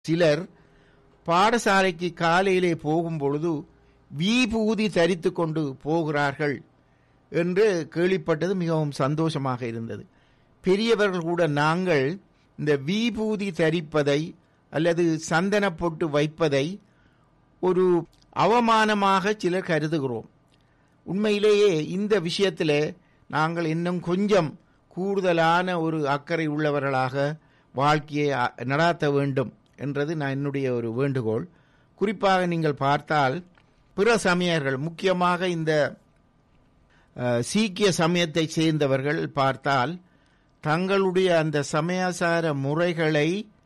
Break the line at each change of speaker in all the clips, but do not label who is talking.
சிலர் பாடசாலைக்கு காலையிலே போகும் பொழுது வீபூதி தரித்து கொண்டு போகிறார்கள் என்று கேள்விப்பட்டது மிகவும் சந்தோஷமாக இருந்தது பெரியவர்கள் கூட நாங்கள் இந்த வீபூதி தரிப்பதை அல்லது சந்தன பொட்டு வைப்பதை ஒரு அவமானமாக சிலர் கருதுகிறோம் உண்மையிலேயே இந்த விஷயத்தில் நாங்கள் இன்னும் கொஞ்சம் கூடுதலான ஒரு அக்கறை உள்ளவர்களாக வாழ்க்கையை அ- நடாத்த வேண்டும் என்றது நான் என்னுடைய ஒரு வேண்டுகோள் குறிப்பாக நீங்கள் பார்த்தால் பிற சமயர்கள் முக்கியமாக இந்த அஹ், சீக்கிய சமயத்தை சேர்ந்தவர்கள் பார்த்தால் தங்களுடைய அந்த சமயாசார முறைகளை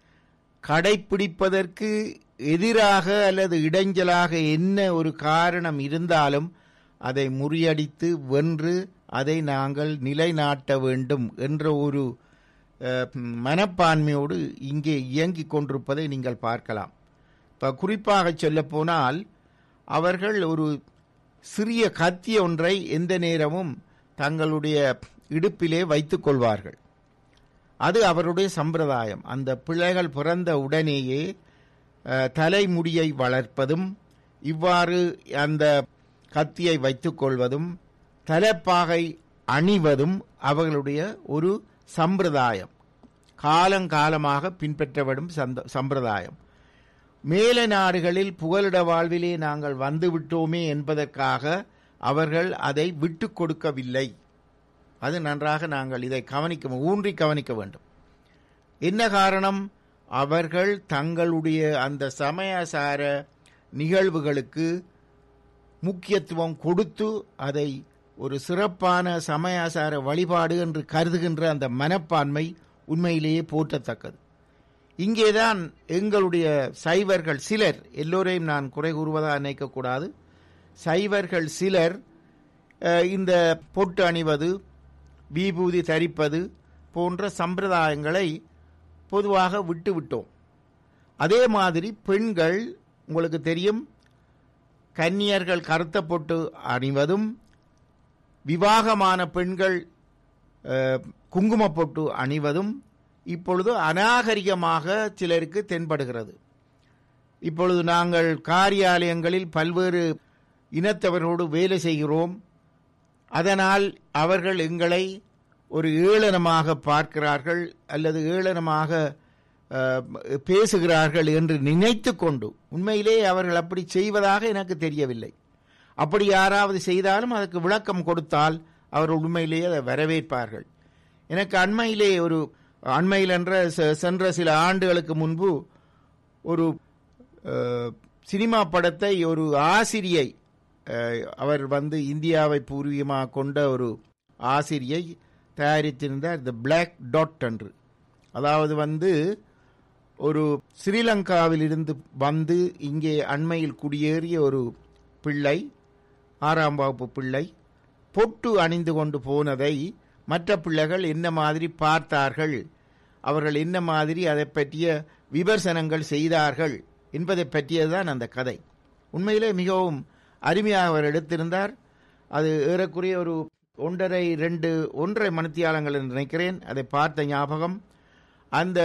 கடைப்பிடிப்பதற்கு எதிராக அல்லது இடைஞ்சலாக என்ன ஒரு காரணம் இருந்தாலும் அதை முறியடித்து வென்று அதை நாங்கள் நிலைநாட்ட வேண்டும் என்ற ஒரு அஹ், மனப்பான்மையோடு இங்கே இயங்கிக் கொண்டிருப்பதை நீங்கள் பார்க்கலாம் இப்போ குறிப்பாக சொல்லப்போனால் அவர்கள் ஒரு சிறிய கத்தி ஒன்றை எந்த நேரமும் தங்களுடைய இடுப்பிலே வைத்துக் கொள்வார்கள் அது அவருடைய சம்பிரதாயம் அந்த பிள்ளைகள் பிறந்த உடனேயே அஹ், தலைமுடியை வளர்ப்பதும் இவ்வாறு அந்த கத்தியை வைத்துக் கொள்வதும் தலைப்பாகை அணிவதும் அவர்களுடைய ஒரு சம்பிரதாயம் காலங்காலமாக பின்பற்றப்படும் சந்த சம்பிரதாயம் மேல நாடுகளில் புகலிட வாழ்விலே நாங்கள் வந்துவிட்டோமே என்பதற்காக அவர்கள் அதை விட்டு கொடுக்கவில்லை அது நன்றாக நாங்கள் இதை கவனிக்க ஊன்றி கவனிக்க வேண்டும் என்ன காரணம் அவர்கள் தங்களுடைய அந்த சமயசார நிகழ்வுகளுக்கு முக்கியத்துவம் கொடுத்து அதை ஒரு சிறப்பான சமயாசார வழிபாடு என்று கருதுகின்ற அந்த மனப்பான்மை உண்மையிலேயே போற்றத்தக்கது இங்கேதான் எங்களுடைய சைவர்கள் சிலர் எல்லோரையும் நான் குறை கூறுவதாக நினைக்கக்கூடாது சைவர்கள் சிலர் அஹ், இந்த பொட்டு அணிவது விபூதி தரிப்பது போன்ற சம்பிரதாயங்களை பொதுவாக விட்டுவிட்டோம் அதே மாதிரி பெண்கள் உங்களுக்கு தெரியும் கன்னியர்கள் கருத்த பொட்டு அணிவதும் விவாகமான பெண்கள் அஹ், குங்குமப் பொட்டு அணிவதும் இப்பொழுது அநாகரிகமாக சிலருக்கு தென்படுகிறது இப்பொழுது நாங்கள் காரியாலயங்களில் பல்வேறு இனத்தவர்களோடு வேலை செய்கிறோம் அதனால் அவர்கள் எங்களை ஒரு ஏளனமாக பார்க்கிறார்கள் அல்லது ஏளனமாக அஹ், பேசுகிறார்கள் என்று நினைத்து கொண்டு உண்மையிலே அவர்கள் அப்படி செய்வதாக எனக்கு தெரியவில்லை அப்படி யாராவது செய்தாலும் அதற்கு விளக்கம் கொடுத்தால் அவர்கள் உண்மையிலேயே அதை வரவேற்பார்கள் எனக்கு அண்மையிலே ஒரு அண்மையில் என்ற செ- சென்ற சில ஆண்டுகளுக்கு முன்பு ஒரு அஹ், சினிமா படத்தை ஒரு ஆசிரியை அஹ், அவர் வந்து இந்தியாவை பூர்வீகமாக கொண்ட ஒரு ஆசிரியை தயாரித்திருந்தார் த பிளாக் டாட் என்று அதாவது வந்து ஒரு ஸ்ரீலங்காவில் இருந்து வந்து இங்கே அண்மையில் குடியேறிய ஒரு பிள்ளை ஆறாம் வகுப்பு பிள்ளை பொட்டு அணிந்து கொண்டு போனதை மற்ற பிள்ளைகள் என்ன மாதிரி பார்த்தார்கள் அவர்கள் என்ன மாதிரி அதை பற்றிய விமர்சனங்கள் செய்தார்கள் என்பதை பற்றியதுதான் அந்த கதை உண்மையிலே மிகவும் அருமையாக அவர் எடுத்திருந்தார் அது ஏறக்குறைய ஒரு ஒன்றரை ரெண்டு ஒன்றரை மணித்தியாலங்கள் என்று நினைக்கிறேன் அதை பார்த்த ஞாபகம் அந்த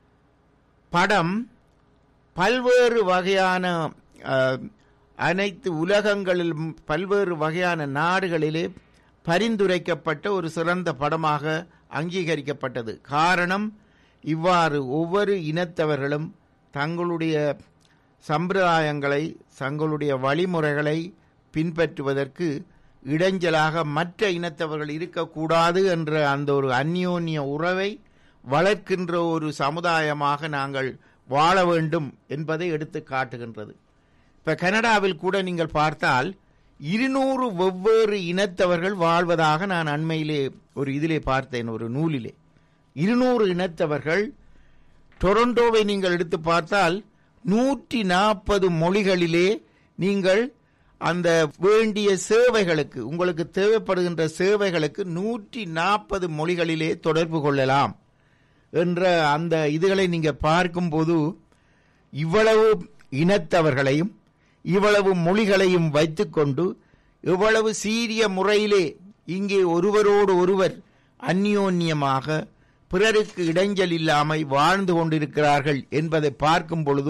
படம் பல்வேறு வகையான அஹ், அனைத்து உலகங்களிலும் பல்வேறு வகையான நாடுகளிலே பரிந்துரைக்கப்பட்ட ஒரு சிறந்த படமாக அங்கீகரிக்கப்பட்டது காரணம் இவ்வாறு ஒவ்வொரு இனத்தவர்களும் தங்களுடைய சம்பிரதாயங்களை தங்களுடைய வழிமுறைகளை பின்பற்றுவதற்கு இடைஞ்சலாக மற்ற இனத்தவர்கள் இருக்கக்கூடாது என்ற அந்த ஒரு அந்யோன்ய உறவை வளர்க்கின்ற ஒரு சமுதாயமாக நாங்கள் வாழ வேண்டும் என்பதை எடுத்து காட்டுகின்றது இப்ப கனடாவில் கூட நீங்கள் பார்த்தால் இருநூறு வெவ்வேறு இனத்தவர்கள் வாழ்வதாக நான் அண்மையிலே ஒரு இதிலே பார்த்தேன் ஒரு நூலிலே இருநூறு இனத்தவர்கள் டொரண்டோவை நீங்கள் எடுத்து பார்த்தால் நூற்றி நாற்பது மொழிகளிலே நீங்கள் அந்த வேண்டிய சேவைகளுக்கு உங்களுக்கு தேவைப்படுகின்ற சேவைகளுக்கு நூற்றி நாற்பது மொழிகளிலே தொடர்பு கொள்ளலாம் என்ற அந்த இதுகளை நீங்க பார்க்கும்போது இவ்வளவு இனத்தவர்களையும் இவ்வளவு மொழிகளையும் வைத்துக்கொண்டு இவ்வளவு சீரிய முறையிலே இங்கே ஒருவரோடு ஒருவர் அந்யோன்யமாக பிறருக்கு இடைஞ்சல் இல்லாமல் வாழ்ந்து கொண்டிருக்கிறார்கள் என்பதை பார்க்கும் பொழுது